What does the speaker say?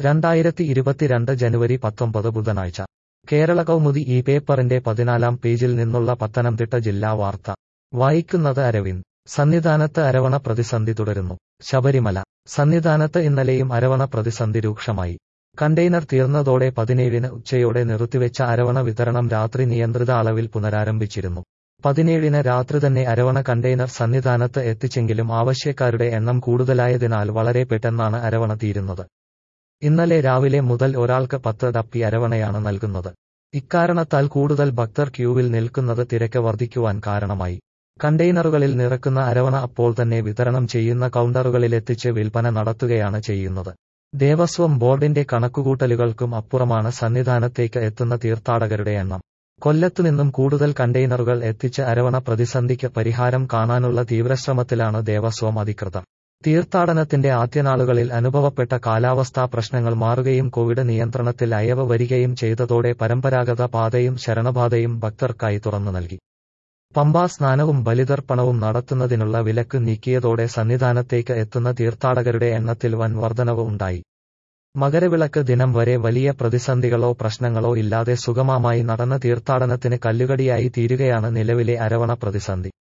രണ്ടായിരത്തി ഇരുപത്തിരണ്ട് ജനുവരി പത്തൊമ്പത് ബുധനാഴ്ച കേരള കൗമുദി ഈ പേപ്പറിന്റെ പതിനാലാം പേജിൽ നിന്നുള്ള പത്തനംതിട്ട ജില്ലാ വാർത്ത വായിക്കുന്നത് അരവിന്ദ് സന്നിധാനത്ത് അരവണ പ്രതിസന്ധി തുടരുന്നു ശബരിമല സന്നിധാനത്ത് ഇന്നലെയും അരവണ പ്രതിസന്ധി രൂക്ഷമായി കണ്ടെയ്നർ തീർന്നതോടെ പതിനേഴിന് ഉച്ചയോടെ നിർത്തിവെച്ച അരവണ വിതരണം രാത്രി നിയന്ത്രിത അളവിൽ പുനരാരംഭിച്ചിരുന്നു പതിനേഴിന് രാത്രി തന്നെ അരവണ കണ്ടെയ്നർ സന്നിധാനത്ത് എത്തിച്ചെങ്കിലും ആവശ്യക്കാരുടെ എണ്ണം കൂടുതലായതിനാൽ വളരെ പെട്ടെന്നാണ് അരവണ തീരുന്നത് ഇന്നലെ രാവിലെ മുതൽ ഒരാൾക്ക് പത്ത് ഡപ്പി അരവണയാണ് നൽകുന്നത് ഇക്കാരണത്താൽ കൂടുതൽ ഭക്തർ ക്യൂവിൽ നിൽക്കുന്നത് തിരക്ക് വർദ്ധിക്കുവാൻ കാരണമായി കണ്ടെയ്നറുകളിൽ നിറക്കുന്ന അരവണ അപ്പോൾ തന്നെ വിതരണം ചെയ്യുന്ന കൗണ്ടറുകളിലെത്തിച്ച് വിൽപ്പന നടത്തുകയാണ് ചെയ്യുന്നത് ദേവസ്വം ബോർഡിന്റെ കണക്കുകൂട്ടലുകൾക്കും അപ്പുറമാണ് സന്നിധാനത്തേക്ക് എത്തുന്ന തീർത്ഥാടകരുടെ എണ്ണം കൊല്ലത്തുനിന്നും കൂടുതൽ കണ്ടെയ്നറുകൾ എത്തിച്ച് അരവണ പ്രതിസന്ധിക്ക് പരിഹാരം കാണാനുള്ള തീവ്രശ്രമത്തിലാണ് ദേവസ്വം അധികൃതർ തീർത്ഥാടനത്തിന്റെ ആദ്യനാളുകളിൽ അനുഭവപ്പെട്ട കാലാവസ്ഥാ പ്രശ്നങ്ങൾ മാറുകയും കോവിഡ് നിയന്ത്രണത്തിൽ അയവ് വരികയും ചെയ്തതോടെ പരമ്പരാഗത പാതയും ശരണപാതയും ഭക്തർക്കായി തുറന്നു നൽകി പമ്പാ സ്നാനവും ബലിതർപ്പണവും നടത്തുന്നതിനുള്ള വിലക്ക് നീക്കിയതോടെ സന്നിധാനത്തേക്ക് എത്തുന്ന തീർത്ഥാടകരുടെ എണ്ണത്തിൽ വൻ വർധനവ് ഉണ്ടായി മകരവിളക്ക് ദിനം വരെ വലിയ പ്രതിസന്ധികളോ പ്രശ്നങ്ങളോ ഇല്ലാതെ സുഗമമായി നടന്ന തീർത്ഥാടനത്തിന് കല്ലുകടിയായി തീരുകയാണ് നിലവിലെ അരവണ പ്രതിസന്ധി